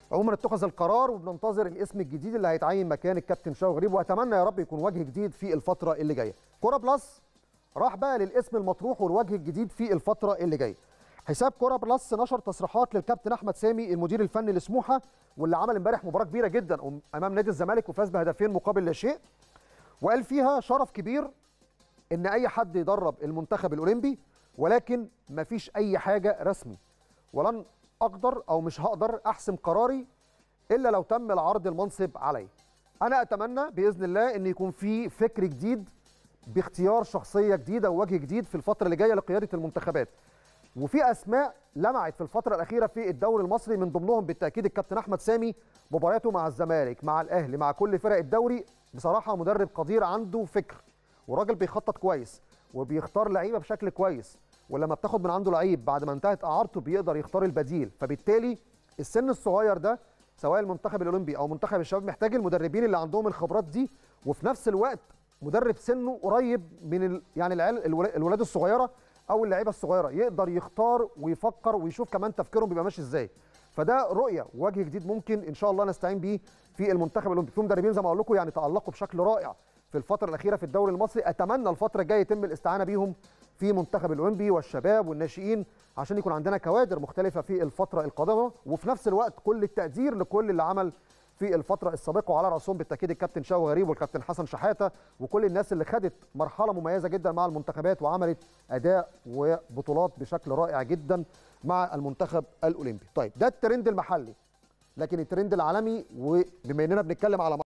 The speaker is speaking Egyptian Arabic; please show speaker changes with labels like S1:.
S1: عموما اتخذ القرار وبننتظر الاسم الجديد اللي هيتعين مكان الكابتن شوقي غريب واتمنى يا رب يكون وجه جديد في الفتره اللي جايه كوره بلس راح بقى للاسم المطروح والوجه الجديد في الفتره اللي جايه حساب كوره بلس نشر تصريحات للكابتن احمد سامي المدير الفني لسموحه واللي عمل امبارح مباراه كبيره جدا امام نادي الزمالك وفاز بهدفين مقابل لا شيء وقال فيها شرف كبير ان اي حد يدرب المنتخب الاولمبي ولكن مفيش اي حاجه رسمي ولن اقدر او مش هقدر احسم قراري الا لو تم العرض المنصب علي انا اتمنى باذن الله ان يكون في فكر جديد باختيار شخصيه جديده ووجه جديد في الفتره اللي جايه لقياده المنتخبات وفي اسماء لمعت في الفتره الاخيره في الدوري المصري من ضمنهم بالتاكيد الكابتن احمد سامي مبارياته مع الزمالك مع الاهلي مع كل فرق الدوري بصراحه مدرب قدير عنده فكر وراجل بيخطط كويس وبيختار لعيبه بشكل كويس ولما بتاخد من عنده لعيب بعد ما انتهت اعارته بيقدر يختار البديل فبالتالي السن الصغير ده سواء المنتخب الاولمبي او منتخب الشباب محتاج المدربين اللي عندهم الخبرات دي وفي نفس الوقت مدرب سنه قريب من ال... يعني العيال الولاد الصغيره او اللعيبه الصغيره يقدر يختار ويفكر ويشوف كمان تفكيرهم بيبقى ماشي ازاي فده رؤيه ووجه جديد ممكن ان شاء الله نستعين بيه في المنتخب الاولمبي في مدربين زي ما اقول لكم يعني تالقوا بشكل رائع في الفتره الاخيره في الدوري المصري اتمنى الفتره الجايه يتم الاستعانه بيهم في منتخب الاولمبي والشباب والناشئين عشان يكون عندنا كوادر مختلفه في الفتره القادمه وفي نفس الوقت كل التقدير لكل اللي عمل في الفتره السابقه وعلى راسهم بالتاكيد الكابتن شاوي غريب والكابتن حسن شحاته وكل الناس اللي خدت مرحله مميزه جدا مع المنتخبات وعملت اداء وبطولات بشكل رائع جدا مع المنتخب الاولمبي طيب ده الترند المحلي لكن الترند العالمي وبما اننا بنتكلم على